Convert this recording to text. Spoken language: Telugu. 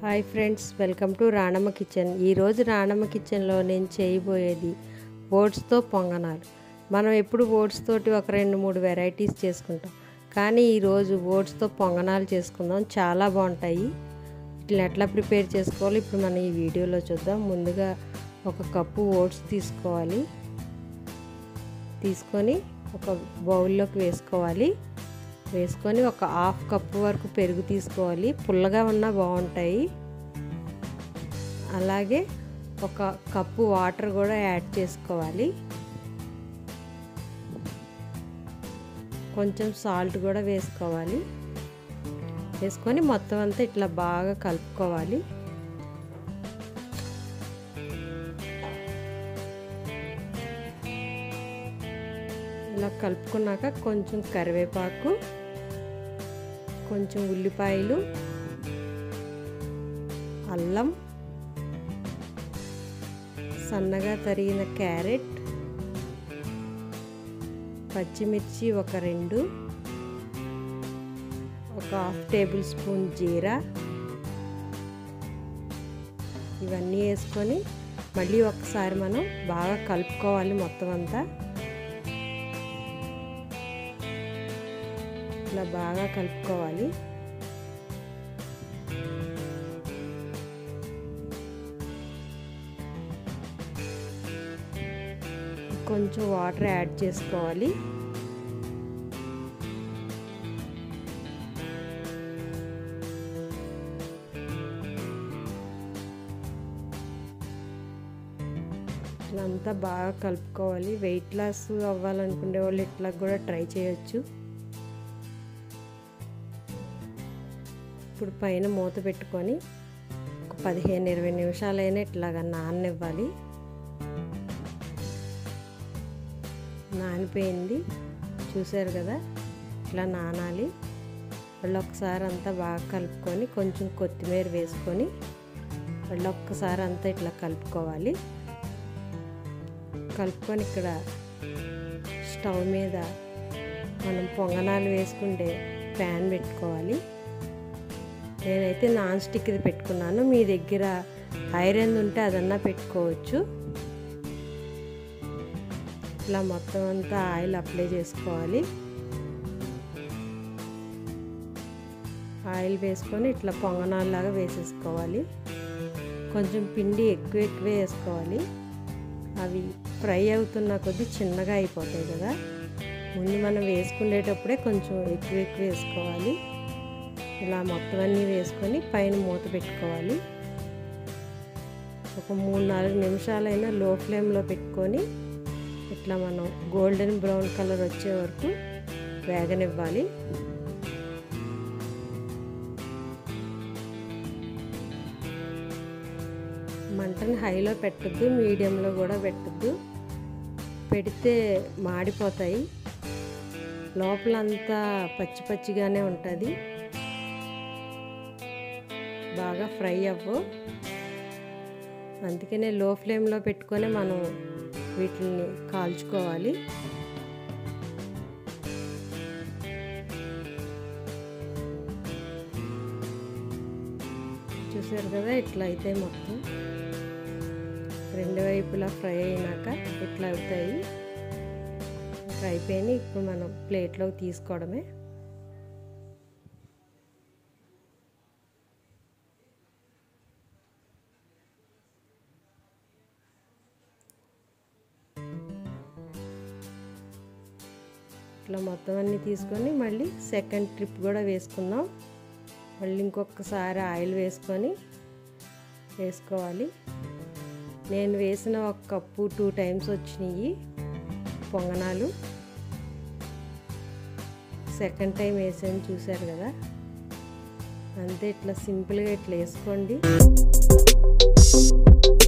hi friends welcome to Ranamma kitchen ఈరోజు రాణమ్మ కిచెన్లో నేను చేయబోయేది ఓట్స్తో పొంగనాలు మనం ఎప్పుడు ఓట్స్ తోటి ఒక రెండు మూడు వెరైటీస్ చేసుకుంటాం కానీ ఈరోజు ఓట్స్తో పొంగనాలు చేసుకుందాం చాలా బాగుంటాయి వీటిని ఎట్లా ప్రిపేర్ చేసుకోవాలి ఇప్పుడు మనం ఈ వీడియోలో చూద్దాం ముందుగా ఒక కప్పు ఓట్స్ తీసుకోవాలి తీసుకొని ఒక బౌల్లోకి వేసుకోవాలి వేసుకొని ఒక హాఫ్ కప్పు వరకు పెరుగు తీసుకోవాలి పుల్లగా ఉన్నా బాగుంటాయి అలాగే ఒక కప్పు వాటర్ కూడా యాడ్ చేసుకోవాలి కొంచెం సాల్ట్ కూడా వేసుకోవాలి వేసుకొని మొత్తం అంతా ఇట్లా బాగా కలుపుకోవాలి ఇలా కలుపుకున్నాక కొంచెం కరివేపాకు కొంచెం ఉల్లిపాయలు అల్లం సన్నగా తరిగిన క్యారెట్ పచ్చిమిర్చి ఒక రెండు ఒక హాఫ్ టేబుల్ స్పూన్ జీరా ఇవన్నీ వేసుకొని మళ్ళీ ఒకసారి మనం బాగా కలుపుకోవాలి మొత్తం అంతా ఇట్లా బాగా కలుపుకోవాలి కొంచెం వాటర్ యాడ్ చేసుకోవాలి ఇట్లంతా బాగా కలుపుకోవాలి వెయిట్ లాస్ అవ్వాలనుకునే వాళ్ళు ఇట్లా కూడా ట్రై చేయొచ్చు ఇప్పుడు పైన మూత పెట్టుకొని ఒక పదిహేను ఇరవై నిమిషాలైనా ఇట్లాగా నాననివ్వాలి నానిపోయింది చూసారు కదా ఇట్లా నానాలి మళ్ళీ ఒకసారి అంతా బాగా కలుపుకొని కొంచెం కొత్తిమీర వేసుకొని మళ్ళీ ఒక్కసారి అంతా ఇట్లా కలుపుకోవాలి కలుపుకొని ఇక్కడ స్టవ్ మీద మనం పొంగనాలు వేసుకుంటే ప్యాన్ పెట్టుకోవాలి నేనైతే నాన్ స్టిక్ది పెట్టుకున్నాను మీ దగ్గర ఐరన్ ఉంటే అదన్నా పెట్టుకోవచ్చు ఇట్లా మొత్తం అంతా ఆయిల్ అప్లై చేసుకోవాలి ఆయిల్ వేసుకొని ఇట్లా పొంగనాల్లాగా వేసేసుకోవాలి కొంచెం పిండి ఎక్కువ ఎక్కువ వేసుకోవాలి అవి ఫ్రై అవుతున్న కొద్దీ చిన్నగా అయిపోతాయి కదా ముందు మనం వేసుకునేటప్పుడే కొంచెం ఎక్కువ ఎక్కువ వేసుకోవాలి ఇలా మొత్తం అన్నీ వేసుకొని పైన మూత పెట్టుకోవాలి ఒక మూడు నాలుగు నిమిషాలైనా లో ఫ్లేమ్లో పెట్టుకొని ఇట్లా మనం గోల్డెన్ బ్రౌన్ కలర్ వచ్చే వరకు వేగనివ్వాలి మంటని హైలో పెట్టద్దు మీడియంలో కూడా పెట్టద్దు పెడితే మాడిపోతాయి లోపలంతా పచ్చి పచ్చిగానే ఉంటుంది బాగా ఫ్రై అవ్వు అందుకనే లో ఫ్లేమ్లో పెట్టుకొని మనం వీటిని కాల్చుకోవాలి చూసారు కదా ఇట్లా అయితే మొత్తం రెండు వైపులా ఫ్రై అయినాక ఇట్లా అవుతాయి ఫ్రై అయిపోయి ఇప్పుడు మనం ప్లేట్లోకి తీసుకోవడమే ఇట్లా మొత్తం అన్నీ తీసుకొని మళ్ళీ సెకండ్ ట్రిప్ కూడా వేసుకుందాం మళ్ళీ ఇంకొకసారి ఆయిల్ వేసుకొని వేసుకోవాలి నేను వేసిన ఒక కప్పు టూ టైమ్స్ వచ్చినాయి పొంగనాలు సెకండ్ టైం వేసాను చూశారు కదా అంతే ఇట్లా సింపుల్గా ఇట్లా వేసుకోండి